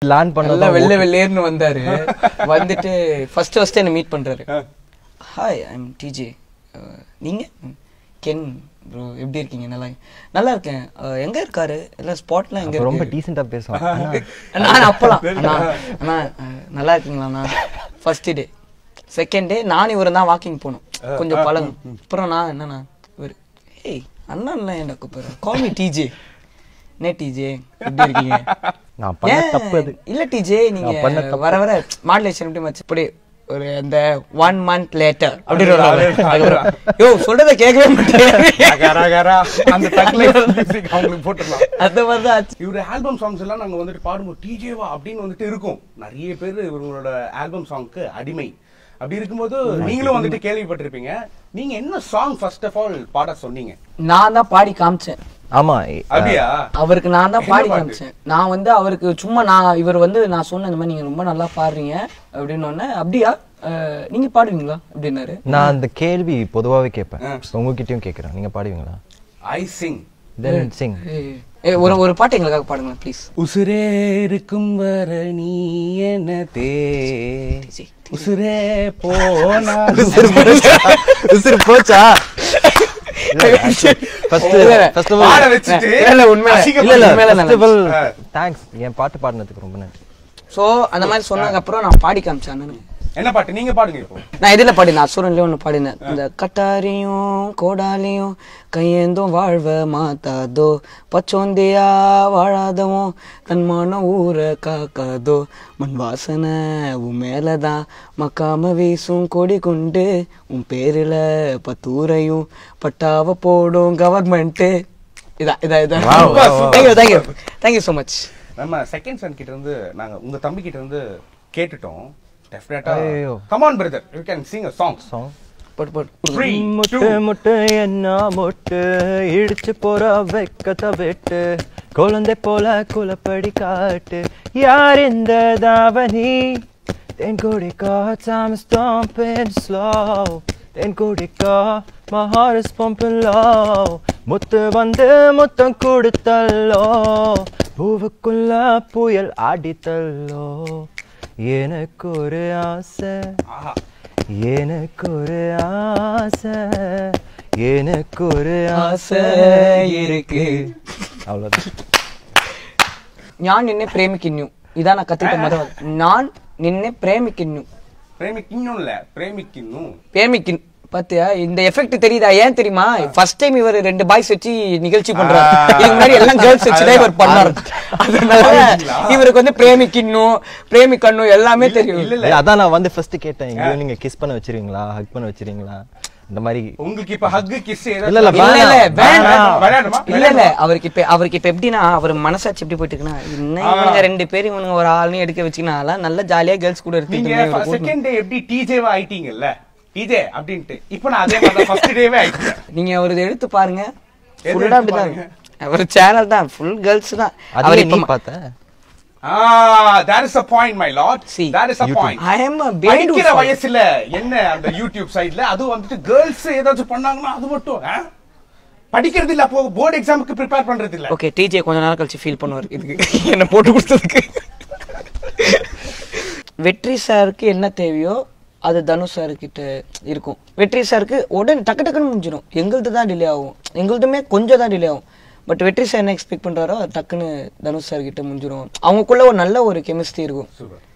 Land பண்ண நல்லா வெள்ளை வெள்ளேர்னு வந்தாரு வந்துட்டு ஃபர்ஸ்ட் ஃபர்ஸ்ட் என்ன மீட் பண்றாரு ஹாய் ஐ எம் டிஜே நீங்க ம், கென் ப்ரோ எப்படி இருக்கீங்க நல்லா நல்லா இருக்கேன் அஹ், எங்க இருக்காரு எல்லாம் ஸ்பாட்லாம் எங்க அப்ப ரொம்ப இருக்கு டீசெண்டா பேசுவான் நான் அப்பலாம் அண்ணா அண்ணா அஹ், நல்லா இருக்கீங்களா அண்ணா ஃபர்ஸ்ட் டே செகண்ட் டே நான் இவரும் தான் வாக்கிங் போனோம் கொஞ்சம் பழகும் அப்புறம் நான் என்னண்ணா இவர் ஏய் அண்ணா என்ன என்ன கூப்பிடுறேன் கால் மீ டிஜே என்ன டிஜே எப்படி இருக்கீங்க நான் பண்ண ஏன்? தப்பு அது இல்ல டிஜே நீங்க நான் பண்ண தப்பு. வர வர மாடுலேஷன் எப்படி மச்சு இப்படி ஒரு அந்த ஒன் மந்த் லேட்டர் அப்படின்னு ஒரு ஆளு. அதுக்கப்புறம், யோ சொல்றத கேட்கவே மாட்டேன் அகரா, அகரா. அந்த தக்லை அவங்களுக்கு போட்டுடலாம் அந்த மாதிரி தான் ஆச்சு இவரு ஆல்பம் சாங்ஸ் எல்லாம் நாங்க வந்துட்டு பாடும்போது டிஜேவா அப்படின்னு வந்துட்டு இருக்கும் நிறைய பேர் இவங்களோட ஆல்பம் சாங்க்கு அடிமை அப்படி இருக்கும்போது நீங்களும் வந்துட்டு கேள்விப்பட்டிருப்பீங்க நீங்க என்ன சாங் ஃபர்ஸ்ட் ஆஃப் ஆல் பாட சொன்னீங்க நான் தான் பாடி காமிச்சேன் ஆமா அப்படியா அவருக்கு நான் தான் என்ன பாடி பாட்டு? காமிச்சேன் நான் வந்து அவருக்கு சும்மா நான் இவர் வந்து நான் சொன்னேன் இந்த மாதிரி நீங்க ரொம்ப நல்லா பாடுறீங்க அப்படின்னு உடனே அப்படியா அஹ், நீங்க பாடுவீங்களா அப்படின்னாரு நான் அந்த கேள்வி பொதுவாவே கேட்பேன் உங்ககிட்டயும் கேக்குறேன் நீங்க பாடுவீங்களா ஐ சிங் தென் சிங் ஏய், ஏய், ஒரு ஒரு பாட்டு எங்களுக்காக பாடுங்களேன் ப்ளீஸ் உசுரே இருக்கும் வர நீ என்ன தே உசுரே போனா உசுறு போச்சா ஃபர்ஸ்ட் இல்ல, இல்ல. ஃபர்ஸ்ட் ஆஃப் பாட ஆல் வச்சுட்டு இல்ல, இல்ல, உண்மையில. அசிங்கப்பட்டு- இல்ல இல்ல உண்மையில ஃபர்ஸ்ட் ஆஃப் ஆல் ஆ. தேங்க்ஸ் என் பாட்டு பாடினதுக்கு ரொம்ப நன்றி சோ அந்த மாதிரி சொன்னதுக்கு அப்புறம் நான் பாடி காமிச்சேன் அண்ணனுக்கு. என்ன பாட்டு நீங்க பாடுங்க இப்போ நான் இதுல பாடினேன் அசுரன்லயே ஒண்ணு பாடினேன் இந்த கட்டாரியும் கோடாலியும் கையேந்தும் வாழ்வ மாத்தாதோ பச்சோந்தியா வாழாதவும் தன்மான ஊரை காக்காதோ மண் வாசனை உன் மேலதான் மக்காம வீசும் கொடி கொண்டு உன் பேருல பத்தூரையும் பட்டாவ போடும் கவர்மெண்ட் இதா இதா இதா Wow, wow, wow. Thank you thank you thank you so much நம்ம செகண்ட் சன் கிட்ட இருந்து நாங்க உங்க தம்பி கிட்ட இருந்து கேட்டுட்டோம் டெஃபினட்டா ஐயோ. Come on brother you can Singh a song song போட்டு போட்டு த்ரீ முட்டு முட்டு என்ன முட்டு இடிச்சு போற வெக்கத்தை விட்டு குழந்தை போல குலப்படி காட்டு யார் இந்த தாவணி தென் குடிக்கா time is stomping slow then குடிக்கா my heart is pumping low முத்து வந்து முத்தம் கொடுத்தல்லோ பூவுக்குள்ள புயல் ஆடித்தல்லோ எனக்கு ஒரு ஆசை ஆஹா எனக்கு ஒரு ஆசை எனக்கு ஒரு ஆசை இருக்கு அவ்வளவுதான் ഞാൻ നിന്നെ പ്രേമിക്കുന്നു ഇതാണ് കത്തിട്ട മത ഞാൻ നിന്നെ പ്രേമിക്കുന്നു பிரேமிக்கணும் இல்ல பிரேமிக்கணும் பிரேமிக்கணும் பாத்தியா இந்த எஃபெக்ட் தெரியுதா ஏன் தெரியுமா ஃபர்ஸ்ட் டைம் இவர் ரெண்டு பாய்ஸ் வச்சு நிகழ்ச்சி பண்றாரு ஆ. இதுக்கு முன்னாடி எல்லாம் கேர்ள்ஸ் வச்சு தான் இவர் பண்ணாரு அதனால ஆரம்பிச்சிங்களா? இவருக்கு வந்து பிரேமிக்கணும் பிரேமிக்கணும் எல்லாமே தெரியும் இல்ல இல்ல, அதான் நான் வந்து ஃபர்ஸ்ட் கேட்டேன் எங்கேயும் நீங்க கிஸ் பண்ண வச்சிருவீங்களா ஹக் பண்ண வச்சிருவீங்களா இந்த மாதிரி உங்களுக்கு இப்ப ஹக் கிஸ் இல்ல, இல்ல, இல்ல இல்ல வேண்டாம் விளையாடுமா இல்ல இல்ல அவருக்கு இப்ப அவருக்கு இப்ப எப்படின்னா அவர் மனசாட்சி எப்படி போயிட்டு இருக்குன்னா இன்னும் இவனுங்க ரெண்டு பேரும் இவனுங்க ஒரு ஆளையும் எடுக்க வச்சுக்கினா அதெல்லாம் நல்ல ஜாலியா கேர்ள்ஸ் கூட நீங்க இருக்கு செகண்ட் டே எப்படி டிஜேவா ஆயிட்டீங்கல்ல டிஜே அப்படின்ட்டு இப்போ நான் அதே மாதிரி ஃபர்ஸ்ட் டேவே ஆயிட்டேன் நீங்க அவரது எடுத்து பாருங்க எது ஃபுல்லா எடுத்து அப்படிதான் பாருங்க? அவர் சேனல் தான் ஃபுல் கேர்ள்ஸ் தான் அவர் அதுல நீ இப்ப பார்த்த ஆ that is a point my lord See, that is a YouTube. point I am a behind படிக்கிற the வயசுல என்ன அந்த யூடியூப் சைடுல அது வந்துட்டு கேர்ள்ஸ் ஏதாச்சும் பண்ணாங்கன்னா அது மட்டும் ஆ? படிக்கிறது இல்ல அப்போ போர்டு எக்ஸாமுக்கு ப்ரிப்பேர் பண்றது இல்ல ஓகே டிஜே கொஞ்ச நேரம் கழிச்சு ஃபீல் பண்ணுவார் இதுக்கு என்ன போட்டு கொடுத்ததுக்கு வெற்றி சாருக்கு என்ன தேவையோ அது தனுஷ் சார் கிட்ட இருக்கும் வெற்றி சாருக்கு உடனே டக்கு டக்குன்னு முடிஞ்சிடும் எங்களுது தான் டிலே ஆகும் எங்களுதுமே கொஞ்சம் தான் டிலே ஆகும் பட் வெற்றி சார் என்ன எக்ஸ்பெக்ட் பண்றாரோ அது டக்குன்னு தனுஷ் சார் கிட்ட முடிஞ்சிடும் அவங்களுக்குள்ள ஒரு நல்ல ஒரு கெமிஸ்ட்ரி இருக்கும்